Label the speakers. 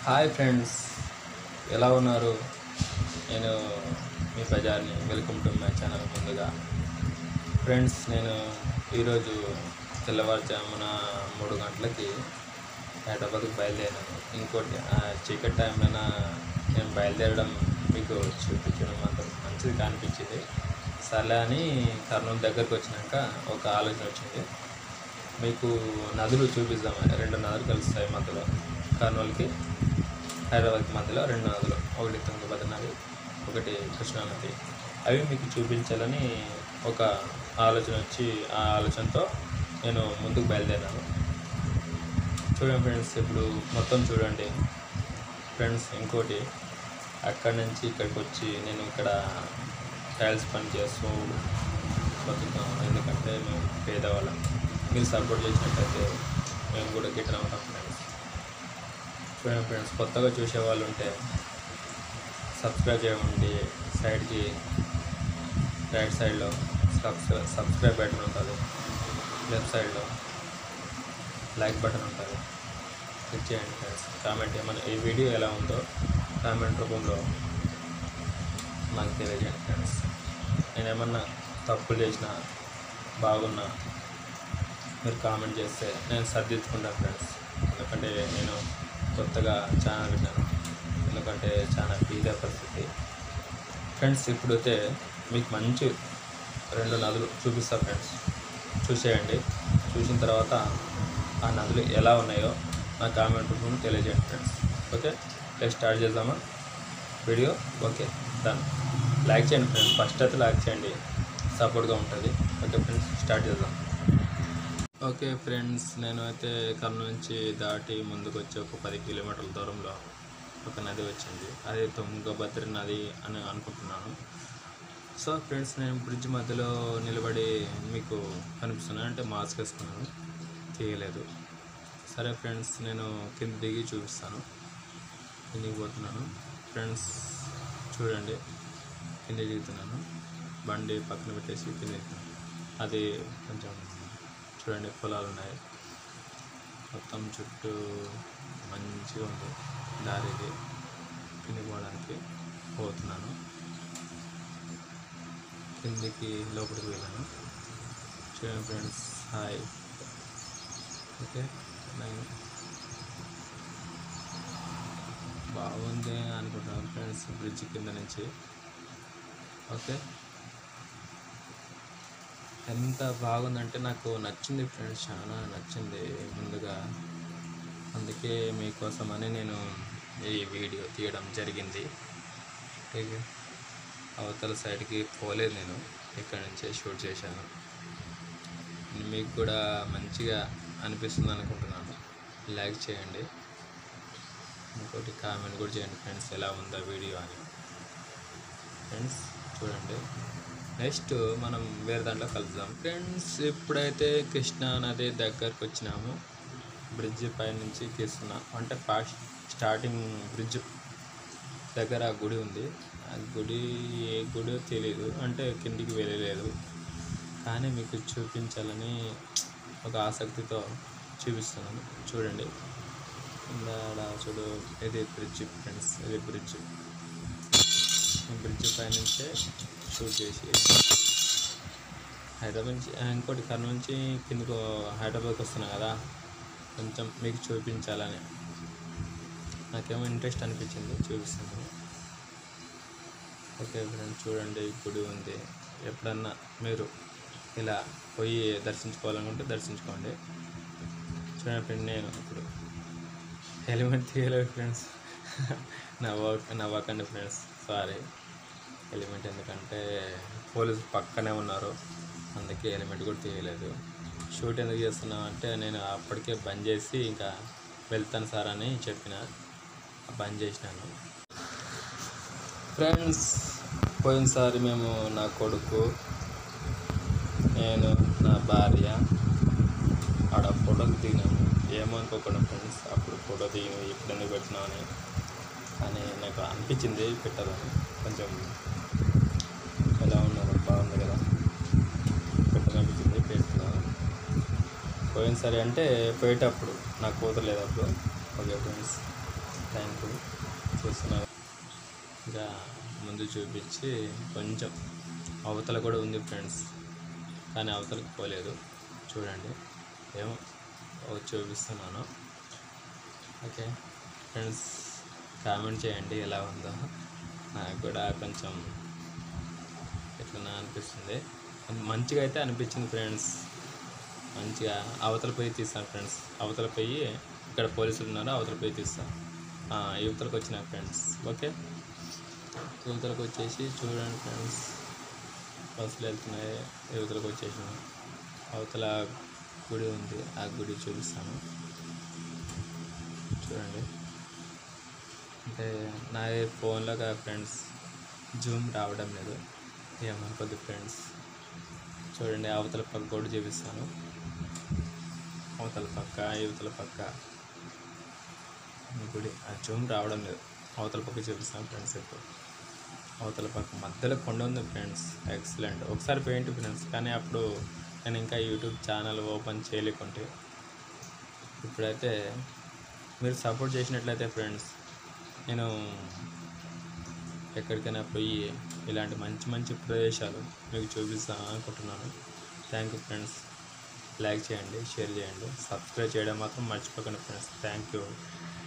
Speaker 1: hi friends ఎలా ఉన్నారు నేను మీ ప్రజాని వెల్కమ్ టు మై ఛానల్ ముందుగా ఫ్రెండ్స్ నేను ఈరోజు తెల్లవారుజామున మూడు గంటలకి హైదరాబాద్కి బయలుదేరాను ఇంకోటి ఆ చీకటి టైంలో నేను బయలుదేరడం మీకు చూపించడం అంత మంచిది కనిపించింది సర్లే అని కర్నూలు దగ్గరకు వచ్చినాక ఒక ఆలోచన వచ్చింది మీకు నదులు చూపిద్దామని రెండు నదులు కలుస్తాయి మధ్యలో కర్నూలుకి హైదరాబాద్కి మధ్యలో రెండు నదులు ఒకటి తుంగభద్ర నది ఒకటి కృష్ణా నది అవి మీకు చూపించాలని ఒక ఆలోచన వచ్చి ఆ ఆలోచనతో నేను ముందుకు బయలుదేరాను చూడండి ఫ్రెండ్స్ ఇప్పుడు మొత్తం చూడండి ఫ్రెండ్స్ ఇంకోటి అక్కడి నుంచి ఇక్కడికి వచ్చి నేను ఇక్కడ టైల్స్ పని చేస్తూ బతుకుతాము ఎందుకంటే మేము పేదవాళ్ళం మీరు సపోర్ట్ చేసినట్టయితే మేము కూడా గిట్ట ఉంటాం ఫ్రెండ్స్ చూడండి ఫ్రెండ్స్ కొత్తగా చూసే వాళ్ళు ఉంటే సబ్స్క్రైబ్ చేయండి సైడ్కి రైట్ సైడ్లో సబ్స్క్రైబ్ సబ్స్క్రైబ్ బటన్ ఉంటుంది లెఫ్ట్ సైడ్లో లైక్ బటన్ ఉంటుంది క్లిక్ చేయండి ఫ్రెండ్స్ కామెంట్ ఏమైనా ఈ వీడియో ఎలా ఉందో కామెంట్ రూపంలో నాకు తెలియజేయండి ఫ్రెండ్స్ నేను ఏమన్నా తప్పులు చేసినా బాగున్నా మీరు కామెంట్ చేస్తే నేను సర్దిద్దుకుంటాను ఫ్రెండ్స్ ఎందుకంటే నేను కొత్తగా ఛానల్ పెట్టాను ఎందుకంటే చాలా బీద పరిస్థితి ఫ్రెండ్స్ ఇప్పుడైతే మీకు మంచి రెండు నదులు చూపిస్తా ఫ్రెండ్స్ చూసేయండి చూసిన తర్వాత ఆ నదులు ఎలా ఉన్నాయో నా కామెంట్ రూపంలో తెలియజేయండి ఫ్రెండ్స్ ఓకే లైక్ స్టార్ట్ చేద్దామా వీడియో ఓకే డన్ లైక్ చేయండి ఫ్రెండ్స్ ఫస్ట్ అయితే లైక్ చేయండి సపోర్ట్గా ఉంటుంది ఓకే ఫ్రెండ్స్ స్టార్ట్ చేద్దాం ఓకే ఫ్రెండ్స్ నేను అయితే కర్నూలు నుంచి దాటి ముందుకు వచ్చి ఒక పది కిలోమీటర్ల దూరంలో ఒక నది వచ్చింది అది తుంగభద్ర నది అని అనుకుంటున్నాను సో ఫ్రెండ్స్ నేను బ్రిడ్జ్ మధ్యలో నిలబడి మీకు కనిపిస్తున్నాను అంటే మాస్క్ వేసుకున్నాను తీయలేదు సరే ఫ్రెండ్స్ నేను కింద దిగి చూపిస్తాను కిందికి పోతున్నాను ఫ్రెండ్స్ చూడండి కింద దిగుతున్నాను బండి పక్కన పెట్టేసి కింద దిగుతున్నాను అది కొంచెం చూడండి పొలాలు ఉన్నాయి మొత్తం చుట్టూ మంచిగా ఉంది దారికి కిందికి పోవడానికి పోతున్నాను కిందికి లోపలికి వెళ్ళాను చూడండి ఫ్రెండ్స్ హాయ్ ఓకే నైన్ బాగుంది అనుకుంటున్నాను ఫ్రెండ్స్ బ్రిడ్జ్ కింద నుంచి ఓకే ఎంత బాగుందంటే నాకు నచ్చింది ఫ్రెండ్స్ చాలా నచ్చింది ముందుగా అందుకే మీకోసమని నేను ఈ వీడియో తీయడం జరిగింది ఓకే అవతల సైడ్కి పోలేదు నేను ఇక్కడ నుంచే షూట్ చేశాను మీకు కూడా మంచిగా అనిపిస్తుంది అనుకుంటున్నాను లైక్ చేయండి ఇంకోటి కామెంట్ కూడా చేయండి ఫ్రెండ్స్ ఎలా ఉందా వీడియో అని ఫ్రెండ్స్ చూడండి నెక్స్ట్ మనం వేరే దాంట్లో కలుద్దాం ఫ్రెండ్స్ ఇప్పుడైతే కృష్ణా నది దగ్గరకు వచ్చినాము బ్రిడ్జ్ పై నుంచి కృష్ణ అంటే ఫాస్ట్ స్టార్టింగ్ బ్రిడ్జ్ దగ్గర ఆ గుడి ఉంది ఆ గుడి ఏ గుడో తెలియదు అంటే కిందికి వెళ్ళలేదు కానీ మీకు చూపించాలని ఒక ఆసక్తితో చూపిస్తున్నాను చూడండి కింద ఆడ చూడు ఇది బ్రిడ్జ్ ఫ్రెండ్స్ ఇది బ్రిడ్జ్ బ్రిడ్జ్ పై నుంచే షూట్ చేసి హైదరాబాద్ నుంచి ఆ, ఇంకోటి కర్నూలు నుంచి కిందకు హైదరాబాద్కి వస్తున్నా కదా కొంచెం మీకు చూపించాలని నాకేమో ఇంట్రెస్ట్ అనిపించింది చూపిస్తాను ఓకే ఫ్రెండ్స్ చూడండి గుడి ఉంది ఎప్పుడన్నా మీరు ఇలా పోయి దర్శించుకోవాలనుకుంటే దర్శించుకోండి చూడండి ఫ్రెండ్ నేను ఇప్పుడు హెల్మెట్ తీయలేదు ఫ్రెండ్స్ నవ్వ నవ్వకండి ఫ్రెండ్స్ సారీ హెల్మెట్ ఎందుకంటే పోలీసు పక్కనే ఉన్నారు అందుకే హెల్మెట్ కూడా తీయలేదు షూట్ ఎందుకు చేస్తున్నావు అంటే నేను అప్పటికే బంద్ చేసి ఇంకా వెళ్తాను సార్ అని చెప్పిన బంద్ చేసినాను ఫ్రెండ్స్ పోయినసారి మేము నా కొడుకు నేను నా భార్య ఆడ ఫోటోకి దిగినాము ఏమనుకోకుండా ఫ్రెండ్స్ అప్పుడు ఫోటో దిగి ఇప్పుడు ఎందుకు పెట్టినామని అని నాకు అనిపించింది పెట్టాలని కొంచెం ఎలా ఉన్నారు బాగుంది కదా పెట్టాలనిపించింది పెడుతున్నాను పోయినసారి అంటే పోయేటప్పుడు నాకు కూతురు లేదు అప్పుడు ఓకే ఫ్రెండ్స్ థ్యాంక్ యూ చూస్తున్నారు ఇంకా ముందు చూపించి కొంచెం అవతల కూడా ఉంది ఫ్రెండ్స్ కానీ అవతలకు పోలేదు చూడండి ఏమో ఓ చూపిస్తున్నాను ఓకే ఫ్రెండ్స్ కామెంట్ చేయండి ఎలా ఉందో నాకు కూడా కొంచెం ఎట్లా అనిపిస్తుంది మంచిగా అయితే అనిపించింది ఫ్రెండ్స్ మంచిగా అవతల పోయి తీస్తాను ఫ్రెండ్స్ అవతల పోయి ఇక్కడ పోలీసులు ఉన్నారు అవతల పోయి తీస్తాను యువతలకు వచ్చిన ఫ్రెండ్స్ ఓకే యువతలకు వచ్చేసి చూడండి ఫ్రెండ్స్ బస్సులు వెళ్తున్నాయి యువతలకు వచ్చేసిన అవతల గుడి ఉంది ఆ గుడి చూపిస్తాను చూడండి అంటే నా ఫోన్లో కదా ఫ్రెండ్స్ జూమ్ రావడం లేదు ఏమనుకోద్దు ఫ్రెండ్స్ చూడండి అవతల పక్క కూడా చూపిస్తాను అవతల పక్క యువతల పక్క ఈ గుడి ఆ జూమ్ రావడం లేదు అవతల పక్క చూపిస్తాను ఫ్రెండ్స్ ఇప్పుడు అవతల పక్క మధ్యలో కొండ ఉంది ఫ్రెండ్స్ ఎక్సలెంట్ ఒకసారి పెయింట్ ఫ్రెండ్స్ కానీ అప్పుడు నేను ఇంకా యూట్యూబ్ ఛానల్ ఓపెన్ చేయలేకుంటే ఇప్పుడైతే మీరు సపోర్ట్ చేసినట్లయితే ఫ్రెండ్స్ నేను ఎక్కడికైనా పోయి ఇలాంటి మంచి మంచి ప్రదేశాలు మీకు చూపిస్తాను అనుకుంటున్నాను థ్యాంక్ యూ ఫ్రెండ్స్ లైక్ చేయండి షేర్ చేయండి సబ్స్క్రైబ్ చేయడం మాత్రం మర్చిపోకండి ఫ్రెండ్స్ థ్యాంక్ యూ